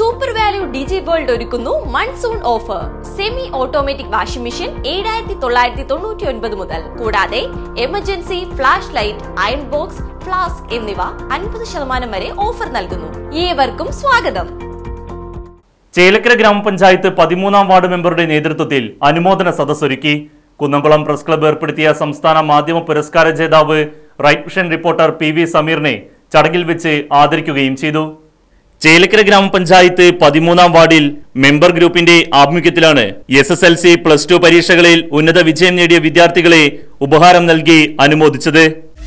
super value digi world ഒരുക്കുന്നു monsoon offer semi automatic washing machine ഏഴായിരത്തി തൊള്ളായിരത്തി തൊണ്ണൂറ്റി ഒൻപത് മുതൽ കൂടാതെ emergency flash light iron box flask എന്നിവ അൻപത് ശതമാനം വരെ ഓഫർ നൽകുന്നു ഏവർക്കും സ്വാഗതം ചേലക്കര ഗ്രാമപഞ്ചായത്ത് പതിമൂന്നാം വാർഡ് മെമ്പറുടെ നേതൃത്വത്തിൽ അനുമോദന സദസ്സൊരുക്കി കുന്നംകുളം പ്രസ് ക്ലബ്ബ് ഏർപ്പെടുത്തിയ സംസ്ഥാന മാധ്യമ പുരസ്കാര ജേതാവ് Right Vision reporter P V സമീറിനെ ചടങ്ങിൽ വെച്ച് ആദരിക്കുകയും ചെയ്തു ചേലക്കര ഗ്രാമപഞ്ചായത്ത് പതിമൂന്നാം വാർഡിൽ മെമ്പർ ഗ്രൂപ്പിന്റെ ആഭിമുഖ്യത്തിലാണ് S S L C plus two പരീക്ഷകളിൽ ഉന്നത വിജയം നേടിയ വിദ്യാർത്ഥികളെ ഉപഹാരം നൽകി അനുമോദിച്ചത്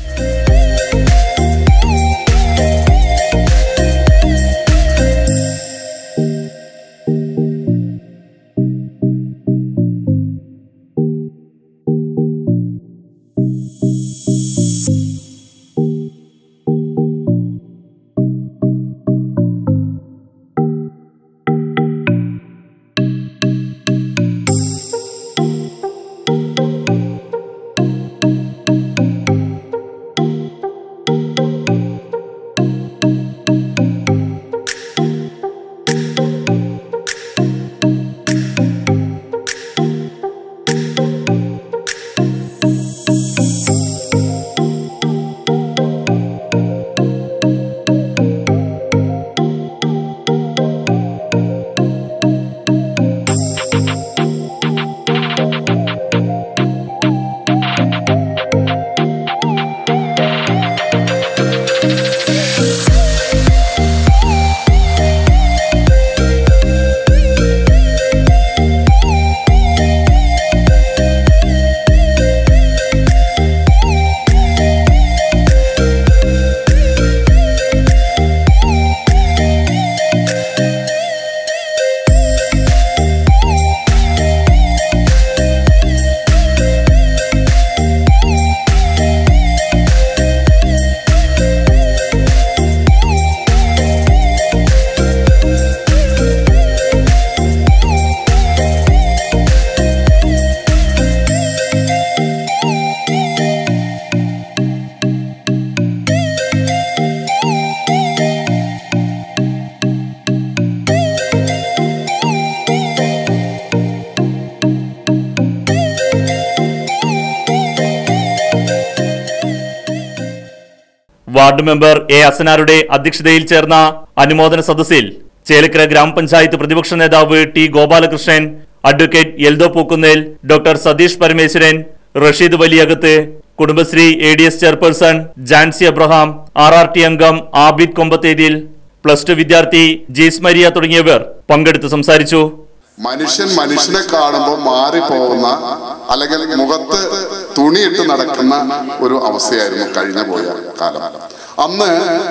വാർഡ് മെമ്പർ എ അസനാരുടെ അധ്യക്ഷതയിൽ ചേർന്ന അനുമോദന സദസ്സിൽ ചേലക്കര ഗ്രാമപഞ്ചായത്ത് പ്രതിപക്ഷ നേതാവ് T Gopalakrishnan advocate Eldho Pookkunnel doctor Satheesh Parameswaran Rasheed Valiyakath Kudumbashree A D S chairperson Jancy Abraham R R T അംഗം ആബിദ് കൊമ്പത്തേതിൽ പ്ലസ് ടു വിദ്യാർത്ഥി ജീസ് മരിയ തുടങ്ങിയവർ പങ്കെടുത്ത് സംസാരിച്ചു മനുഷ്യൻ മനുഷ്യനെ കാണുമ്പോൾ മാറിപ്പോകുന്ന അല്ലെങ്കിൽ മുഖത്ത് തുണിയിട്ട് നടക്കുന്ന ഒരു അവസ്ഥയായിരുന്നു കഴിഞ്ഞു പോയ കാലം അന്ന്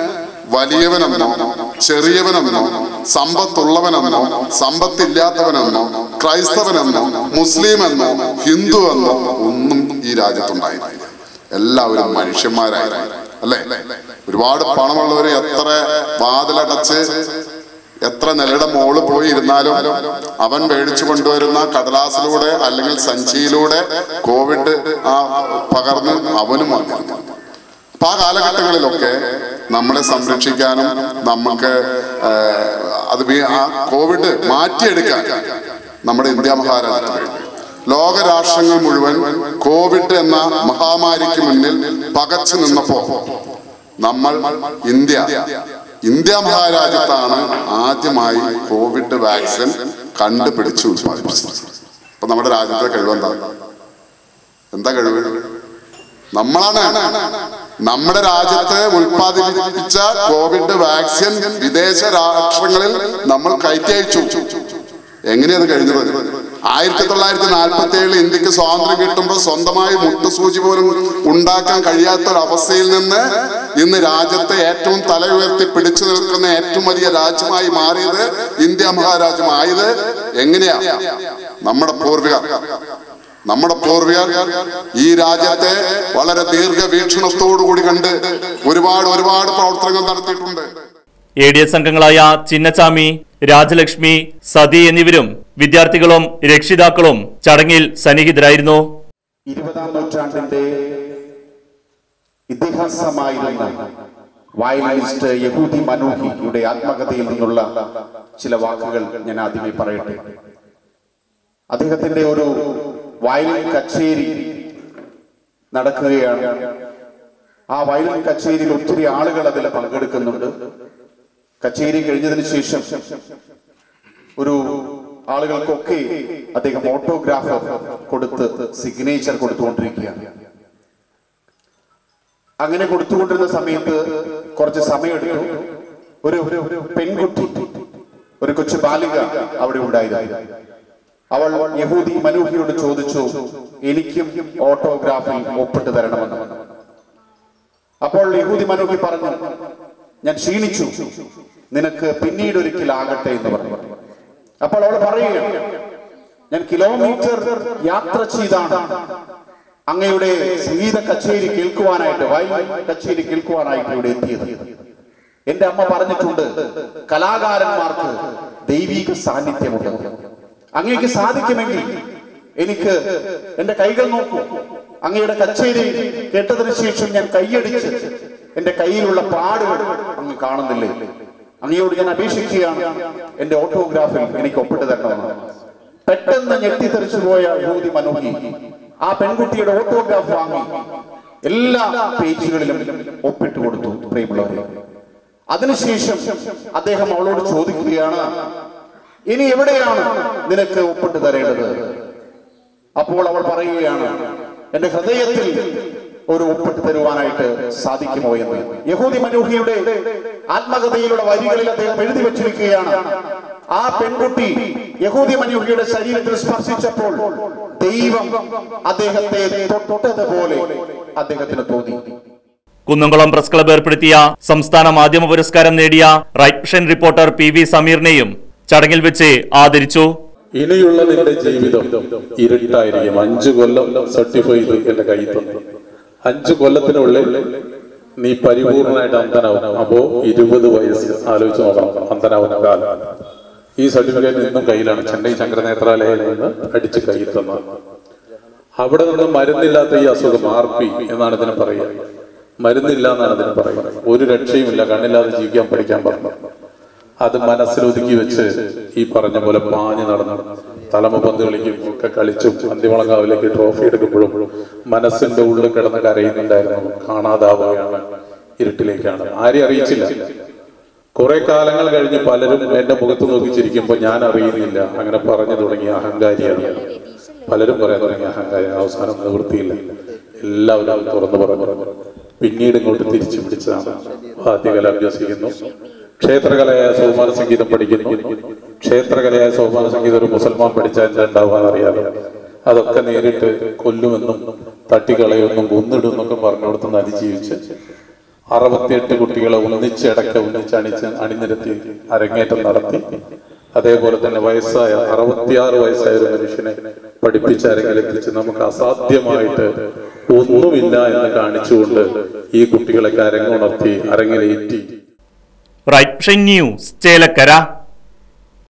വലിയവനെന്നോ ചെറിയവനെന്നോ സമ്പത്തുള്ളവനെന്നോ സമ്പത്തില്ലാത്തവനെന്നോ ക്രൈസ്തവനെന്നോ മുസ്ലിം എന്നോ ഹിന്ദു എന്നോ ഒന്നും ഈ രാജ്യത്തുണ്ടായിരുന്നില്ല എല്ലാവരും മനുഷ്യന്മാരായിരുന്നു അല്ലേ ഒരുപാട് പണമുള്ളവര് എത്ര വാതിലടച്ച് എത്ര നിലയുടെ മോള് പോയി ഇരുന്നാലും അവൻ മേടിച്ചു കൊണ്ടുവരുന്ന കടലാസിലൂടെ അല്ലെങ്കിൽ സഞ്ചിയിലൂടെ കോവിഡ് ആ പകർന്ന് അവനും വന്നിരുന്നു അപ്പൊ ആ കാലഘട്ടങ്ങളിലൊക്കെ നമ്മളെ സംരക്ഷിക്കാനും നമുക്ക് ഏഹ്, അത് വീ- ആ കോവിഡ് മാറ്റിയെടുക്കാൻ നമ്മുടെ ഇന്ത്യ മഹാരാജ്യത്ത് കഴിഞ്ഞു ലോകരാഷ്ട്രങ്ങൾ മുഴുവൻ കോവിഡ് എന്ന മഹാമാരിക്ക് മുന്നിൽ പകച്ചു നിന്നപ്പോ നമ്മൾ ഇന്ത്യ ഇന്ത്യ മഹാരാജ്യത്താണ് ആദ്യമായി കോവിഡ് വാക്സിൻ കണ്ടുപിടിച്ച് ഉത്പാദിപ്പിച്ചത് അപ്പൊ നമ്മുടെ രാജ്യത്തെ കഴിവെന്താ എന്താ കഴിവ് നമ്മളാണ് നമ്മുടെ രാജ്യത്ത് ഉൽപ്പാദിപ്പിച്ച കോവിഡ് വാക്സിൻ വിദേശ രാഷ്ട്രങ്ങളിൽ നമ്മൾ കയറ്റി അയച്ചു എങ്ങനെയത് കഴിഞ്ഞത് ആയിരത്തി തൊള്ളായിരത്തി നാൽപ്പത്തി ഏഴിൽ ഇന്ത്യക്ക് സ്വാതന്ത്ര്യം കിട്ടുമ്പോൾ സ്വന്തമായി മുട്ടുസൂചി പോലും ഉണ്ടാക്കാൻ കഴിയാത്ത ഒരു അവസ്ഥയിൽ നിന്ന് ഇന്ന് രാജ്യത്തെ ഏറ്റവും തല ഉയർത്തി പിടിച്ചു നിൽക്കുന്ന ഏറ്റവും വലിയ രാജ്യമായി മാറിയത് ഇന്ത്യ മഹാരാജ്യമായത് എങ്ങനെയാ നമ്മുടെ പൂർവികർ നമ്മുടെ പൂർവികർ ഈ രാജ്യത്തെ വളരെ ദീർഘവീക്ഷണത്തോടുകൂടി കണ്ട് ഒരുപാട് ഒരുപാട് പ്രവർത്തനങ്ങൾ നടത്തിയിട്ടുണ്ട് എ ഡി എസ് അംഗങ്ങളായ ചിന്നച്ചാമി രാജലക്ഷ്മി സതി എന്നിവരും വിദ്യാർത്ഥികളും രക്ഷിതാക്കളും ചടങ്ങിൽ സന്നിഹിതരായിരുന്നു ഇരുപതാം നൂറ്റാണ്ടിന്റെ ഇതിഹാസമായിരുന്ന വയലിനിസ്റ്റ് യഹൂദി മനോഹിയുടെ ആത്മകഥയിൽ നിന്നുള്ള ചില വാക്കുകൾ ഞാൻ ആദ്യമേ പറയട്ടെ അദ്ദേഹത്തിന്റെ ഒരു വയലിൻ കച്ചേരി നടക്കുകയാണ് ആ വയലിൻ കച്ചേരിയിൽ ഒത്തിരി ആളുകൾ അതിൽ പങ്കെടുക്കുന്നുണ്ട് കച്ചേരി കഴിഞ്ഞതിന് ശേഷം ഒരു ആളുകൾക്കൊക്കെ അദ്ദേഹം ഓട്ടോഗ്രാഫ് കൊടുത്ത് സിഗ്നേച്ചർ കൊടുത്തുകൊണ്ടിരിക്കുകയാണ് അങ്ങനെ കൊടുത്തുകൊണ്ടിരുന്ന സമയത്ത് കുറച്ച് സമയമെടുത്തു ഒരു ഒരു പെൺകുട്ടി ഒരു കൊച്ചു ബാലിക അവിടെ ഉണ്ടായിരുന്നു അവൾ യഹൂദി മനൂഹിയോട് ചോദിച്ചു എനിക്കും ഓട്ടോഗ്രാഫിൽ ഒപ്പിട്ട് തരണമെന്ന് അപ്പോൾ യഹൂദി മനൂഹി പറഞ്ഞു ഞാൻ ക്ഷീണിച്ചു നിനക്ക് പിന്നീട് ഒരിക്കൽ ആകട്ടെ എന്ന് പറഞ്ഞു അപ്പോൾ അവൾ പറയുകയാണ് ഞാൻ കിലോമീറ്റർ യാത്ര ചെയ്താണ് അങ്ങയുടെ സംഗീത കച്ചേരി കേൾക്കുവാനായിട്ട് വയലിൻ കച്ചേരി കേൾക്കുവാനായിട്ട് ഇവിടെ എത്തിയത് എന്റെ അമ്മ പറഞ്ഞിട്ടുണ്ട് കലാകാരന്മാർക്ക് ദൈവീക സാന്നിധ്യമുണ്ട് അങ്ങേക്ക് സാധിക്കുമെങ്കിൽ എനിക്ക് എന്റെ കൈകൾ നോക്കൂ അങ്ങയുടെ കച്ചേരി കേട്ടതിന് ശേഷം ഞാൻ കൈയടിച്ച് എന്റെ കയ്യിലുള്ള പാടുകൾ അങ്ങ് കാണുന്നില്ലേ അങ്ങയോട് ഞാൻ അപേക്ഷിക്കുകയാണ് എന്റെ ഓട്ടോഗ്രാഫിൽ എനിക്ക് ഒപ്പിട്ട് തരണമെന്ന് പെട്ടെന്ന് ഞെട്ടിത്തെറിച്ചു പോയ യഹൂദി മനോഹി ആ പെൺകുട്ടിയുടെ ഓട്ടോഗ്രാഫ് വാങ്ങി എല്ലാ പേജുകളിലും ഒപ്പിട്ട് കൊടുത്തു പ്രിയമുള്ളവരെ അതിനുശേഷം അദ്ദേഹം അവളോട് ചോദിക്കുകയാണ് ഇനി എവിടെയാണ് നിനക്ക് ഒപ്പിട്ട് തരേണ്ടത് അപ്പോൾ അവൾ പറയുകയാണ് എന്റെ ഹൃദയത്തിൽ ഒരു ഒപ്പിട്ട് തരുവാനായിട്ട് സാധിക്കുമോ എന്ന് യഹൂദി മനൂഹിയുടെ ആത്മകഥയിലുള്ള വരികളിൽ അദ്ദേഹം എഴുതി വച്ചിരിക്കുകയാണ് ആ പെൺകുട്ടി യഹൂദി മനൂഹിയുടെ ശരീരത്തിൽ സ്പർശിച്ചപ്പോൾ ദൈവം അദ്ദേഹത്തെ തൊട്ടതുപോലെ അദ്ദേഹത്തിന് തോന്നി കുന്നംകുളം പ്രസ് ക്ലബ് ഏർപ്പെടുത്തിയ സംസ്ഥാന മാധ്യമ പുരസ്കാരം നേടിയ Right Vision reporter P V സമീറിനെയും ചടങ്ങിൽ വെച്ച് ആദരിച്ചു ഇനിയുള്ള നിന്റെ ജീവിതം ഇരുട്ടായിരിക്കും അഞ്ചു കൊല്ലം സർട്ടിഫൈ ചെയ്ത് എന്റെ കയ്യിൽ തന്നു അഞ്ചു കൊല്ലത്തിനുള്ളിൽ നീ പരിപൂർണമായിട്ട് അന്ധനാവും അപ്പോ ഇരുപത് വയസ്സ് ആലോചിച്ച് നോക്കണം അന്ധനാവുന്ന കാലം ഈ സർട്ടിഫിക്കറ്റ് ഇന്നും കയ്യിലാണ് ചെന്നൈ ശങ്കരനേത്രാലയയിൽ നിന്ന് അടിച്ച് കയ്യിൽ തന്നത് അവിടെ നിന്ന് മരുന്നില്ലാത്ത ഈ അസുഖം ആർ പി എന്നാണ് ഇതിന് പറയുക മരുന്നില്ല എന്നാണ് ഇതിന് പറയുന്നത് ഒരു രക്ഷയുമില്ല കണ്ണില്ലാതെ ജീവിക്കാൻ പഠിക്കാൻ പറഞ്ഞു അത് മനസ്സിലൊതുക്കി വെച്ച് ഈ പറഞ്ഞ പോലെ പാഞ്ഞു നടന്നു തലമ പന്ത് കളിക്കും ഒക്കെ കളിച്ചും അന്തിമളങ്കാവിലേക്ക് ട്രോഫി എടുക്കുമ്പോഴും മനസ്സിന്റെ ഉള്ളിൽ കിടന്ന് കരയുന്നുണ്ടായിരുന്നു കാണാതാവുകയാണ് ഇരുട്ടിലേക്കാണ് ആരെയും അറിയിച്ചില്ല കുറെ കാലങ്ങൾ കഴിഞ്ഞ് പലരും എന്റെ മുഖത്ത് നോക്കി ചിരിക്കുമ്പോൾ ഞാൻ അറിയുന്നില്ല അങ്ങനെ പറഞ്ഞു തുടങ്ങിയ അഹങ്കാരിയാണ് പലരും പറയാൻ തുടങ്ങിയ അഹങ്കാരി അവസാനം നിവൃത്തിയില്ല എല്ലാവരും തുറന്നു പറഞ്ഞു പിന്നീട് ഇങ്ങോട്ട് തിരിച്ചു പിടിച്ചതാണ് വാദ്യകല അഭ്യസിക്കുന്നു ക്ഷേത്രകലയായ സോമാന സംഗീതം പഠിക്കുന്നു ക്ഷേത്രകലയായ സോമാന സംഗീതം ഒരു മുസൽമാൻ പഠിച്ചാൽ എന്താ ഉണ്ടാവാന്ന് അറിയാലോ അതൊക്കെ നേരിട്ട് കൊല്ലുമെന്നും തട്ടിക്കളയുമെന്നും കൊന്നിടും എന്നൊക്കെ പറഞ്ഞു കൊടുത്ത് അതിജീവിച്ച് അറുപത്തിയെട്ട് കുട്ടികളെ ഒന്നിച്ചടക്ക ഒന്നിച്ചണിച്ച് അണിനിരത്തി അരങ്ങേറ്റം നടത്തി അതേപോലെ തന്നെ വയസ്സായ അറുപത്തിയാറ് വയസ്സായ ഒരു മനുഷ്യനെ പഠിപ്പിച്ച് അരങ്ങിലെത്തിച്ച് നമുക്ക് അസാധ്യമായിട്ട് ഒന്നുമില്ല എന്ന് കാണിച്ചുകൊണ്ട് ഈ കുട്ടികളെ അരങ്ങുണർത്തി അരങ്ങിലേറ്റി റൈറ്റ് വിഷൻ ന്യൂസ് ചേലക്കര